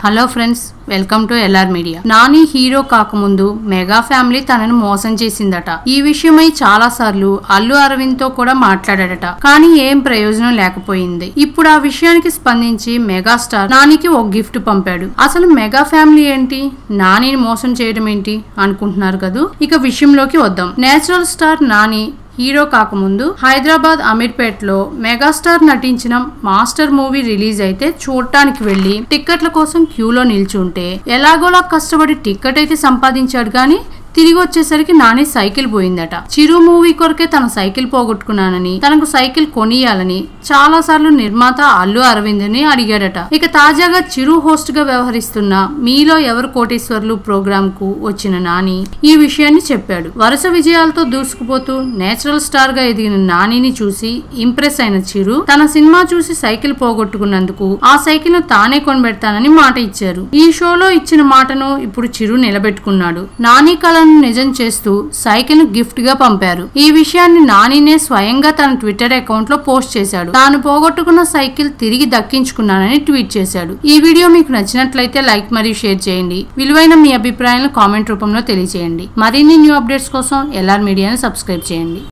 hello friends welcome to L R media Nani hero కాకముందు mega family తనను మోసం చేసిందట ఈ విషయమై చాలా సార్లు అల్లు అరవింద్ తో కూడా మాట్లాడాడట కానీ ఏం ప్రయోజనం లేకపోయింది ఇప్పుడు ఆ విషయానికి స్పందించి మెగాస్టార్ నానికి ఒక గిఫ్ట్ పంపాడు అసలు మెగా ఫ్యామిలీ ఏంటి నానిని మోసం చేయడం ఏంటి అనుకుంటున్నారు కదూ ఇక విషయంలోకి వద్దాం నేచురల్ స్టార్ నాని హీరో కాకముందు హైదరాబాద్ అమీర్పేట్లో మెగాస్టార్ నటించిన మాస్టర్ మూవీ రిలీజ్ అయితే చూడటానికి వెళ్లి టిక్కెట్ల కోసం క్యూలో నిల్చుంటే ఎలాగోలా కష్టపడి టిక్కెట్ అయితే సంపాదించాడు కానీ తిరిగి వచ్చేసరికి నాని సైకిల్ పోయిందట చిరు మూవీ కొరకే తన సైకిల్ పోగొట్టుకున్నానని తనకు సైకిల్ కొనియాలని చాలా సార్లు నిర్మాత అల్లు అరవింద్ ని అడిగాడట ఇక తాజాగా చిరు హోస్ట్ గా వ్యవహరిస్తున్న మీలో ఎవరు కోటేశ్వర్లు ప్రోగ్రామ్ కు వచ్చిన నాని ఈ విషయాన్ని చెప్పాడు వరుస విజయాలతో దూసుకుపోతూ నేచురల్ స్టార్ గా ఎదిగిన నానిని చూసి ఇంప్రెస్ అయిన చిరు తన సినిమా చూసి సైకిల్ పోగొట్టుకున్నందుకు ఆ సైకిల్ ను తానే కొనిపెడతానని మాట ఇచ్చారు ఈ షోలో ఇచ్చిన మాటను ఇప్పుడు చిరు నిలబెట్టుకున్నాడు నాని కళను నిజం చేస్తూ సైకిల్ ను గిఫ్ట్ గా పంపారు ఈ విషయాన్ని నానినే స్వయంగా తన ట్విట్టర్ అకౌంట్ లో పోస్ట్ చేశాడు తాను పోగొట్టుకున్న సైకిల్ తిరిగి దక్కించుకున్నానని ట్వీట్ చేశాడు ఈ వీడియో మీకు నచ్చినట్లయితే లైక్ మరియు షేర్ చేయండి విలువైన మీ అభిప్రాయాలను కామెంట్ రూపంలో తెలియజేయండి మరిన్ని న్యూ అప్డేట్స్ కోసం ఎల్ఆర్ మీడియాను సబ్స్క్రైబ్ చేయండి